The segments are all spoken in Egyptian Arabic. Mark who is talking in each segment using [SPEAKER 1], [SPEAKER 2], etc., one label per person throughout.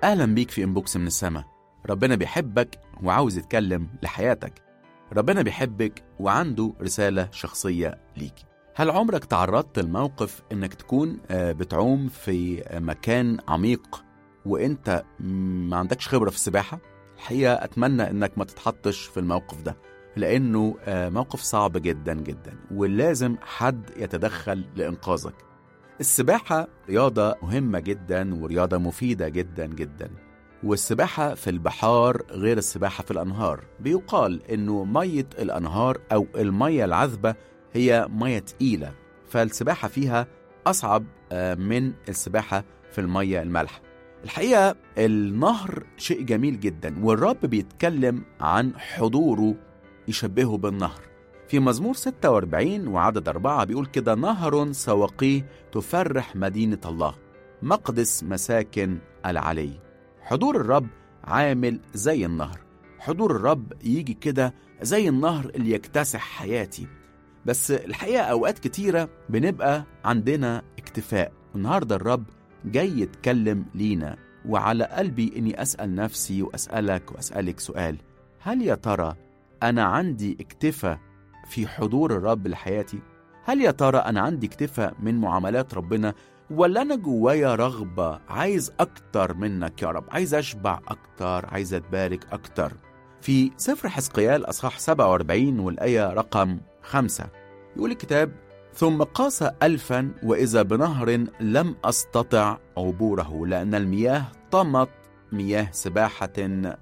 [SPEAKER 1] أهلا بيك في إنبوكس من السما ربنا بيحبك وعاوز يتكلم لحياتك ربنا بيحبك وعنده رسالة شخصية ليك هل عمرك تعرضت لموقف إنك تكون آه، بتعوم في مكان عميق وإنت ما عندكش خبرة في السباحة؟ الحقيقة أتمنى إنك ما تتحطش في الموقف ده لأنه آه، موقف صعب جدا جدا ولازم حد يتدخل لإنقاذك السباحة رياضة مهمة جدا ورياضة مفيدة جدا جدا والسباحة في البحار غير السباحة في الأنهار بيقال إنه مية الأنهار أو المية العذبة هي مية تقيلة فالسباحة فيها أصعب آه، من السباحة في المية المالحة الحقيقة النهر شيء جميل جدا والرب بيتكلم عن حضوره يشبهه بالنهر في مزمور 46 وعدد أربعة بيقول كده نهر سواقيه تفرح مدينة الله مقدس مساكن العلي حضور الرب عامل زي النهر حضور الرب يجي كده زي النهر اللي يكتسح حياتي بس الحقيقة أوقات كتيرة بنبقى عندنا اكتفاء النهاردة الرب جاي يتكلم لينا وعلى قلبي إني أسأل نفسي وأسألك وأسألك سؤال هل يا ترى أنا عندي اكتفاء في حضور الرب لحياتي؟ هل يا ترى أنا عندي اكتفاء من معاملات ربنا ولا أنا جوايا رغبة عايز أكتر منك يا رب عايز أشبع أكتر عايز أتبارك أكتر في سفر حزقيال أصحاح 47 والآية رقم خمسة يقول الكتاب ثم قاس ألفا وإذا بنهر لم أستطع عبوره لأن المياه طمت مياه سباحة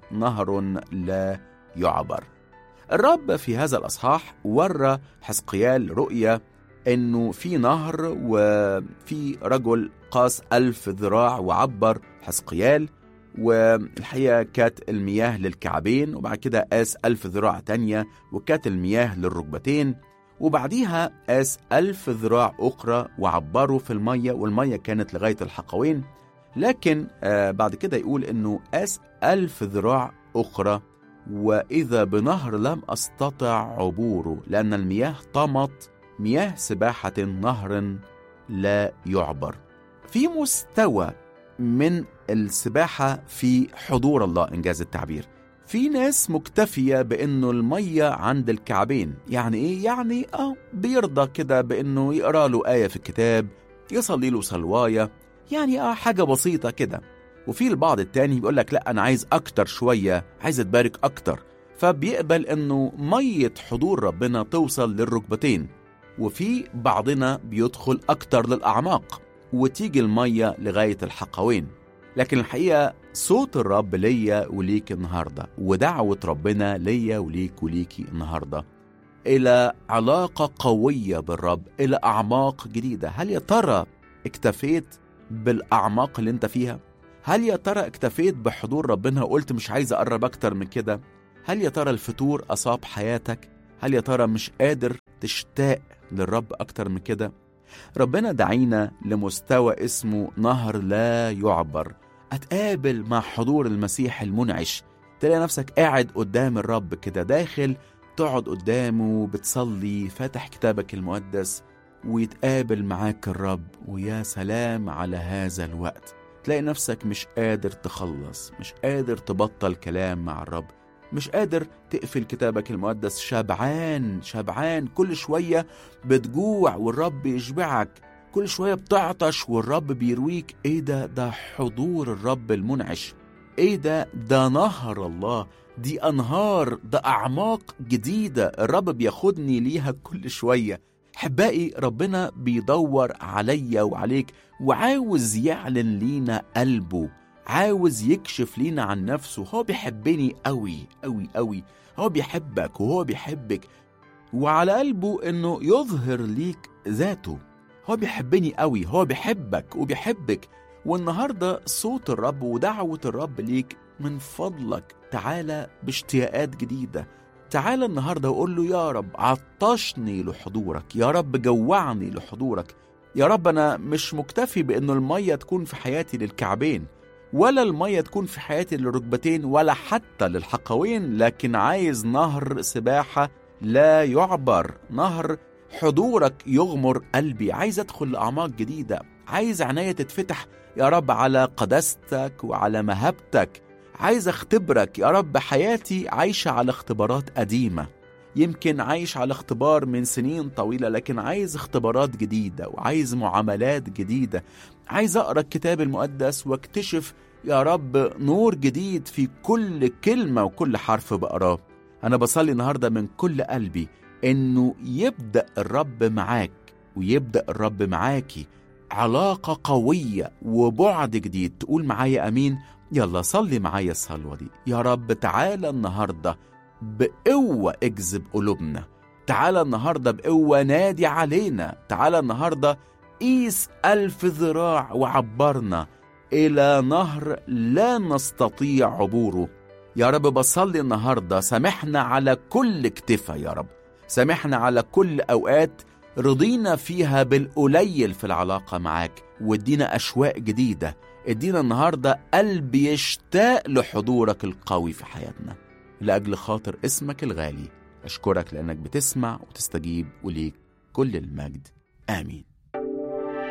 [SPEAKER 1] نهر لا يعبر الرب في هذا الأصحاح ورى حزقيال رؤية انه في نهر وفي رجل قاس ألف ذراع وعبر حزقيال والحقيقة كانت المياه للكعبين وبعد كده قاس ألف ذراع تانية وكانت المياه للركبتين وبعديها قاس ألف ذراع أخرى وعبروا في المية والمية كانت لغاية الحقوين لكن آه بعد كده يقول إنه قاس ألف ذراع أخرى وإذا بنهر لم أستطع عبوره لأن المياه طمت مياه سباحة نهر لا يعبر في مستوى من السباحة في حضور الله إنجاز التعبير في ناس مكتفية بأنه المية عند الكعبين يعني إيه؟ يعني آه بيرضى كده بأنه يقرأ له آية في الكتاب يصلي له صلواية يعني آه حاجة بسيطة كده وفي البعض التاني بيقول لك لا أنا عايز أكتر شوية عايز أتبارك أكتر فبيقبل أنه مية حضور ربنا توصل للركبتين وفي بعضنا بيدخل أكتر للأعماق وتيجي المية لغاية الحقوين لكن الحقيقة صوت الرب ليا وليك النهاردة ودعوة ربنا ليا وليك وليكي النهاردة إلى علاقة قوية بالرب إلى أعماق جديدة هل يا ترى اكتفيت بالأعماق اللي انت فيها؟ هل يا ترى اكتفيت بحضور ربنا وقلت مش عايز أقرب أكتر من كده؟ هل يا ترى الفتور أصاب حياتك؟ هل يا ترى مش قادر تشتاق للرب أكتر من كده؟ ربنا دعينا لمستوى اسمه نهر لا يعبر أتقابل مع حضور المسيح المنعش تلاقي نفسك قاعد قدام الرب كده داخل تقعد قدامه بتصلي فاتح كتابك المقدس ويتقابل معاك الرب ويا سلام على هذا الوقت تلاقي نفسك مش قادر تخلص مش قادر تبطل كلام مع الرب مش قادر تقفل كتابك المقدس شبعان شبعان كل شوية بتجوع والرب يشبعك كل شوية بتعطش والرب بيرويك ايه ده ده حضور الرب المنعش ايه ده ده نهر الله دي انهار ده اعماق جديدة الرب بياخدني ليها كل شوية حبائي ربنا بيدور عليا وعليك وعاوز يعلن لينا قلبه عاوز يكشف لينا عن نفسه هو بيحبني قوي قوي قوي هو بيحبك وهو بيحبك وعلى قلبه انه يظهر ليك ذاته هو بيحبني قوي هو بيحبك وبيحبك والنهارده صوت الرب ودعوة الرب ليك من فضلك تعالى باشتياقات جديدة تعالى النهارده وقول له يا رب عطشني لحضورك يا رب جوعني لحضورك يا رب انا مش مكتفي بانه الميه تكون في حياتي للكعبين ولا المية تكون في حياتي للركبتين ولا حتى للحقوين لكن عايز نهر سباحة لا يعبر نهر حضورك يغمر قلبي عايز ادخل لأعماق جديدة عايز عناية تتفتح يا رب على قداستك وعلى مهابتك عايز اختبرك يا رب حياتي عايشة على اختبارات قديمة يمكن عايش على اختبار من سنين طويلة لكن عايز اختبارات جديدة وعايز معاملات جديدة عايز أقرأ الكتاب المقدس واكتشف يا رب نور جديد في كل كلمة وكل حرف بقراه أنا بصلي النهاردة من كل قلبي إنه يبدأ الرب معاك ويبدأ الرب معاكي علاقة قوية وبعد جديد تقول معايا أمين يلا صلي معايا الصلوة دي يا رب تعالى النهاردة بقوة اجذب قلوبنا تعالى النهاردة بقوة نادي علينا تعالى النهاردة قيس ألف ذراع وعبرنا إلى نهر لا نستطيع عبوره يا رب بصلي النهاردة سامحنا على كل اكتفى يا رب سامحنا على كل أوقات رضينا فيها بالقليل في العلاقة معاك وادينا أشواق جديدة ادينا النهاردة قلب يشتاق لحضورك القوي في حياتنا لأجل خاطر اسمك الغالي أشكرك لأنك بتسمع وتستجيب وليك كل المجد آمين